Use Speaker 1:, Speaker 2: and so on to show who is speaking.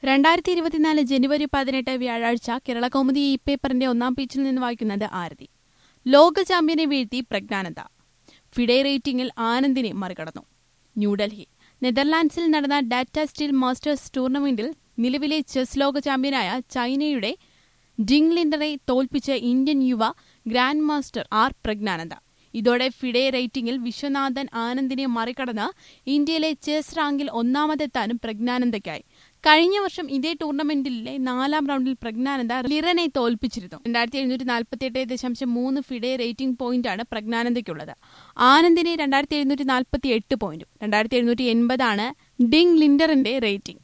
Speaker 1: രണ്ടായിരത്തി ഇരുപത്തിനാല് ജനുവരി പതിനെട്ട് വ്യാഴാഴ്ച കേരളകൗമുദി ഇ പേപ്പറിന്റെ ഒന്നാം പേജിൽ നിന്ന് വായിക്കുന്നത് ആരതി ലോക ചാമ്പ്യനെ വീഴ്ത്തി പ്രജ്ഞാനന്ദ ഫിഡെ റേറ്റിംഗിൽ ആനന്ദിനെ മറികടന്നു ന്യൂഡൽഹി നെതർലാൻഡ്സിൽ നടന്ന ഡാറ്റ സ്റ്റീൽ മാസ്റ്റേഴ്സ് ടൂർണമെന്റിൽ നിലവിലെ ചെസ് ലോക ചാമ്പ്യനായ ചൈനയുടെ ഡിങ് ലിൻഡറെ തോൽപ്പിച്ച ഇന്ത്യൻ യുവ ഗ്രാൻഡ് മാസ്റ്റർ ആർ പ്രജ്ഞാനന്ദ ഇതോടെ ഫിഡെ റേറ്റിംഗിൽ വിശ്വനാഥൻ ആനന്ദിനെ മറികടന്ന് ഇന്ത്യയിലെ ചെസ് റാങ്കിൽ ഒന്നാമതെത്താനും പ്രജ്ഞാനന്ദയ്ക്കായി കഴിഞ്ഞ വർഷം ഇതേ ടൂർണമെന്റിലെ നാലാം റൗണ്ടിൽ പ്രജ്ഞാനന്ദ ലിറനെ തോൽപ്പിച്ചിരുന്നു രണ്ടായിരത്തി എഴുന്നൂറ്റി നാൽപ്പത്തി എട്ട് ദശാംശം മൂന്ന് ഫിഡെ റേറ്റിംഗ് പോയിന്റാണ് പ്രജ്ഞാനന്ദയ്ക്കുള്ളത് ആനന്ദിന് രണ്ടായിരത്തി എഴുന്നൂറ്റി നാൽപ്പത്തി എട്ട് പോയിന്റും രണ്ടായിരത്തി എഴുന്നൂറ്റി എൺപതാണ് ഡിങ് ലിൻഡറിന്റെ റേറ്റിംഗ്